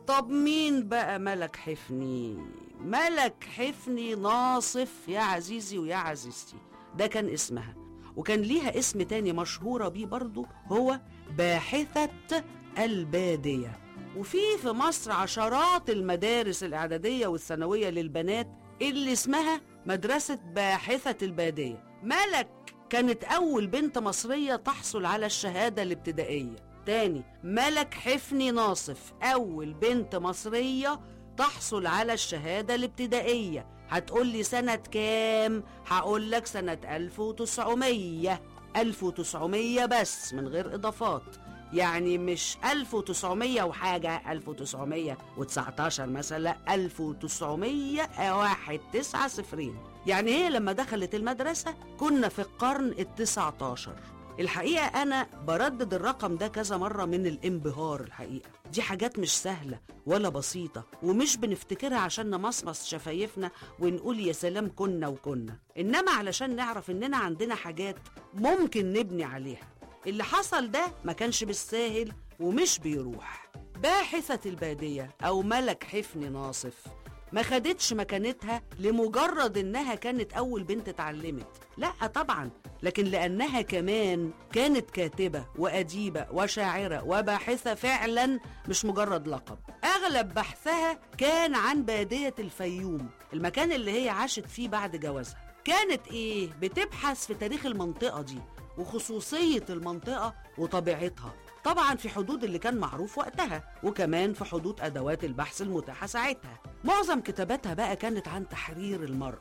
طب مين بقى ملك حفني ملك حفني ناصف يا عزيزي ويا عزيزتي ده كان اسمها وكان ليها اسم تاني مشهورة بيه برضو هو باحثة البادية وفي في مصر عشرات المدارس الإعدادية والثانوية للبنات اللي اسمها مدرسة باحثة البادية ملك كانت أول بنت مصرية تحصل على الشهادة الابتدائية تاني ملك حفني ناصف أول بنت مصرية تحصل على الشهادة الابتدائية هتقولي سنة كام؟ هقولك سنة 1900 1900 بس من غير إضافات يعني مش 1900 وحاجة 1919 مثلا لا 1901 تسعة صفرين يعني هي لما دخلت المدرسة كنا في القرن التسعة عشر الحقيقة أنا بردد الرقم ده كذا مرة من الانبهار الحقيقة دي حاجات مش سهلة ولا بسيطة ومش بنفتكرها عشان نمصمص شفايفنا ونقول يا سلام كنا وكنا إنما علشان نعرف إننا عندنا حاجات ممكن نبني عليها اللي حصل ده ما كانش بالساهل ومش بيروح باحثة البادية أو ملك حفني ناصف ما خدتش مكانتها لمجرد انها كانت اول بنت اتعلمت لا طبعا لكن لانها كمان كانت كاتبه واديبه وشاعره وباحثه فعلا مش مجرد لقب اغلب بحثها كان عن باديه الفيوم المكان اللي هي عاشت فيه بعد جوازها كانت ايه بتبحث في تاريخ المنطقه دي وخصوصيه المنطقه وطبيعتها طبعا في حدود اللي كان معروف وقتها وكمان في حدود ادوات البحث المتاحه ساعتها معظم كتاباتها بقى كانت عن تحرير المراه